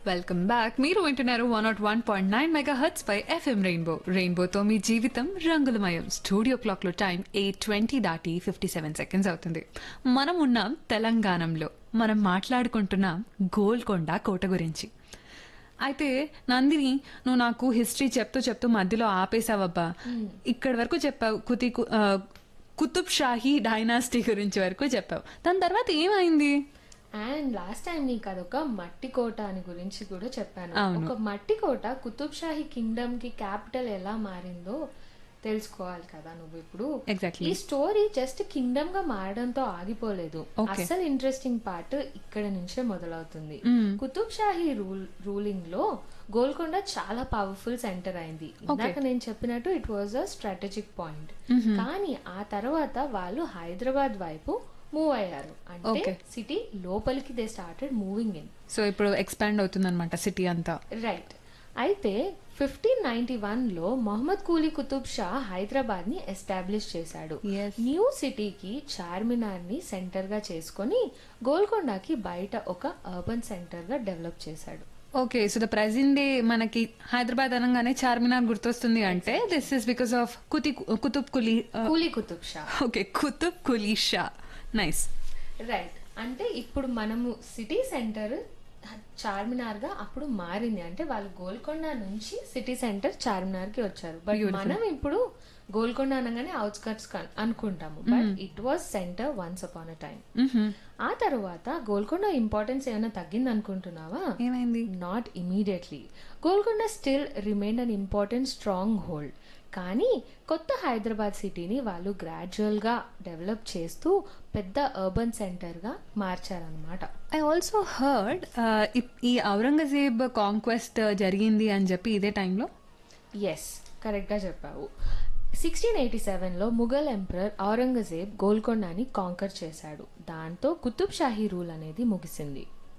Welcome back మీరు వింటున్నారు one naught one point nine megahertz పై ఎఫ్ఎం రెయిన్బో రెయిన్బోతో మీ జీవితం రంగులమయం స్టూడియో క్లాక్లో టైం ఎయిట్ ట్వంటీ దాటి ఫిఫ్టీ సెవెన్ సెకండ్స్ అవుతుంది మనం ఉన్నాం తెలంగాణలో మనం మాట్లాడుకుంటున్నాం గోల్కొండ కోట గురించి అయితే నందిని నువ్వు నాకు హిస్టరీ చెప్తూ చెప్తూ మధ్యలో ఆపేసావబ్బా ఇక్కడి వరకు చెప్పావు కుతి ఆ, కుతుబ్ షాహీ డైనాసిటీ గురించి వరకు చెప్పావు దాని తర్వాత ఏమైంది అండ్ లాస్ట్ టైం నీకు అదొక మట్టి కోట అని గురించి కూడా చెప్పాను అవును. ఒక మట్టి కోట కుతుబ్ షాహీ కింగ్డమ్ కి క్యాపిటల్ ఎలా మారిందో తెలుసుకోవాలి కదా నువ్వు ఇప్పుడు Exactly. ఈ స్టోరీ జస్ట్ కింగ్డమ్ గా మారడంతో ఆగిపోలేదు Okay. అసలు ఇంట్రెస్టింగ్ పార్ట్ ఇక్కడ నుంచే మొదలవుతుంది కుతుబ్ షాహీ రూల్ రూలింగ్ లో గోల్కొండ చాలా పవర్ఫుల్ సెంటర్ అయింది ఇందాక నేను చెప్పినట్టు it was a strategic point కానీ ఆ తర్వాత వాళ్ళు హైదరాబాద్ వైపు మూవ్ అయ్యారు అంటే Okay. సిటీ లోపలికి they started moving in so ఇప్పుడు ఎక్స్పాండ్ అవుతుంది అనమాట సిటీ అంతా రైట్ అయితే ఫిఫ్టీన్ నైన్టీ వన్ లో మొహమ్మద్ కూలీ కుతుబ్ షా హైదరాబాద్ ని ఎస్టాబ్లిష్ చేశాడు Yes. న్యూ సిటీకి చార్మినార్ ని సెంటర్ గా చేసుకొని గోల్కొండకి బయట ఒక అర్బన్ సెంటర్ గా డెవలప్ చేశాడు okay so the present day మనకి హైదరాబాద్ అనగానే చార్మినార్ గుర్తొస్తుంది అంటే దిస్ ఇస్ బికాస్ ఆఫ్ కుతి Qutub Quli Quli Qutub Shah okay Qutub Quli Shah nice right అంటే ఇప్పుడు మనము సిటీ సెంటర్ చార్మినార్ గా అప్పుడు మారింది అంటే వాళ్ళు గోల్కొండ నుంచి సిటీ సెంటర్ చార్మినార్ కి వచ్చారు బట్ మనం ఇప్పుడు గోల్కొండ అనగానే అవుట్స్కట్స్ అనుకుంటాము but it was centre once upon a time ఆ తర్వాత గోల్కొండ ఇంపార్టెన్స్ ఏమైనా తగ్గింది అనుకుంటున్నావా ఏమైంది not immediately Golconda still remain an important stronghold కానీ కొత్త హైదరాబాద్ సిటీని వాళ్ళు గ్రాడ్యువల్ గా డెవలప్ చేస్తూ పెద్ద అర్బన్ సెంటర్ గా మార్చారనమాట ఐ ఆల్సో హర్డ్ ఈ ఔరంగజేబ్ కాంక్వెస్ట్ జరిగింది అని చెప్పి ఇదే టైంలో ఎస్ కరెక్ట్ గా చెప్పావు సిక్స్టీన్ ఎయిటీ సెవెన్లో ముఘల్ ఎంపరర్ ఔరంగజేబ్ గోల్కొండని కాంకర్ చేశాడు దాంతో కుతుబ్ షాహీ రూల్ అనేది ముగిసింది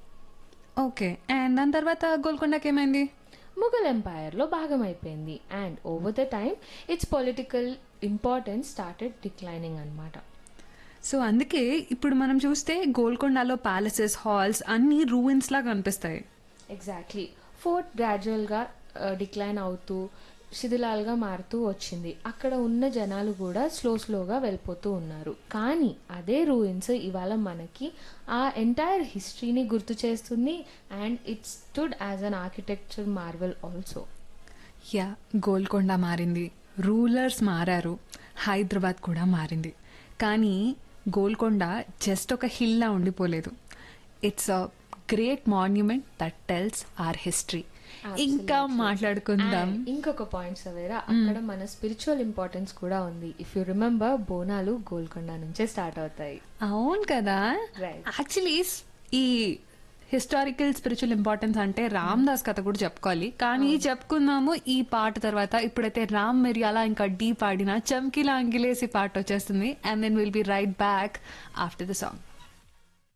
ఓకే అండ్ దాని తర్వాత గోల్కొండకి ఏమైంది ముఘల్ ఎంపైర్లో భాగమైపోయింది and over the time it's political importance started declining అన్నమాట సో అందుకే ఇప్పుడు మనం చూస్తే గోల్కొండలో ప్యాలెసెస్ హాల్స్ అన్ని రూయిన్స్ లాగా కనిపిస్తాయి ఎగ్జాక్ట్లీ ఫోర్ట్ గ్రాడ్యువల్గా డిక్లైన్ అవుతూ శిథిలాలుగా మారుతూ వచ్చింది అక్కడ ఉన్న జనాలు కూడా స్లో స్లోగా వెళ్ళిపోతూ ఉన్నారు కానీ అదే రూయిన్స్ ఇవాళ మనకి ఆ ఎంటైర్ హిస్టరీని గుర్తు చేస్తుంది and it stood as an architecture marvel also yeah Golconda మారింది రూలర్స్ మారారు హైదరాబాద్ కూడా మారింది కానీ గోల్కొండ జస్ట్ ఒక హిల్లా ఉండిపోలేదు it's a great monument that tells our history ఇంకా మాట్లాడుకుందాం And ఇంకొక పాయింట్ సవేరా అక్కడ మన స్పిరిచువల్ ఇంపార్టెన్స్ కూడా ఉంది if you remember Bonalu Golconda నుంచే స్టార్ట్ అవుతాయి అవును కదా Right. యాక్చువల్లీ ఈ హిస్టారికల్ స్పిరిచువల్ ఇంపార్టెన్స్ అంటే రామ్ దాస్ కథ కూడా చెప్పుకోవాలి కానీ చెప్పుకుందాము ఈ పాట తర్వాత ఇప్పుడైతే రామ్ మిరియాల ఇంకా డీ పాడిన చమ్కిలా అంగిలేసి పాట వచ్చేస్తుంది and then will be right back after the song